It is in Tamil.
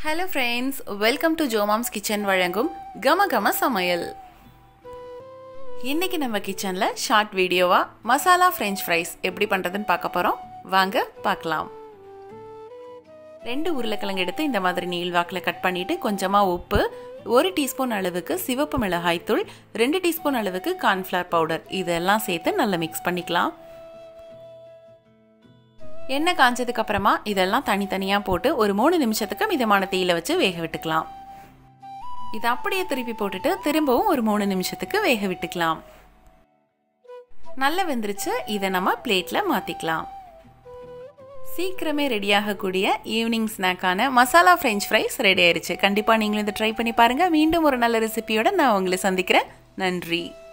ஹலோ ஃப்ரெண்ட்ஸ் வெல்கம் டு ஜோமாம்ஸ் கிச்சன் வழங்கும் கம கம சமையல் இன்னைக்கு நம்ம கிச்சனில் ஷார்ட் வீடியோவா மசாலா ஃப்ரெஞ்ச் ஃப்ரைஸ் எப்படி பண்ணுறதுன்னு பார்க்க போகிறோம் வாங்க பார்க்கலாம் ரெண்டு உருளைக்கிழங்கு எடுத்து இந்த மாதிரி நீள்வாக்கில் கட் பண்ணிவிட்டு கொஞ்சமாக உப்பு ஒரு டீஸ்பூன் அளவுக்கு சிவப்பு மிளகாய் தூள் ரெண்டு டீஸ்பூன் அளவுக்கு கார்ன்ஃப்ளவர் பவுடர் இதெல்லாம் சேர்த்து நல்லா மிக்ஸ் பண்ணிக்கலாம் எண்ணெய் காஞ்சதுக்கு அப்புறமா இதெல்லாம் தனித்தனியாக போட்டு ஒரு மூணு நிமிஷத்துக்கு மிதமான தீயில வச்சு வேக விட்டுக்கலாம் இதை அப்படியே திருப்பி போட்டுட்டு திரும்பவும் ஒரு மூணு நிமிஷத்துக்கு வேக விட்டுக்கலாம் நல்லா வெந்துருச்சு இதை நம்ம பிளேட்டில் மாற்றிக்கலாம் சீக்கிரமே ரெடியாகக்கூடிய ஈவினிங் ஸ்நாக்கான மசாலா ஃப்ரெஞ்ச் ஃப்ரைஸ் ரெடி ஆயிடுச்சு கண்டிப்பாக நீங்களும் இதை ட்ரை பண்ணி பாருங்கள் மீண்டும் ஒரு நல்ல ரெசிபியோட நான் உங்களை சந்திக்கிறேன் நன்றி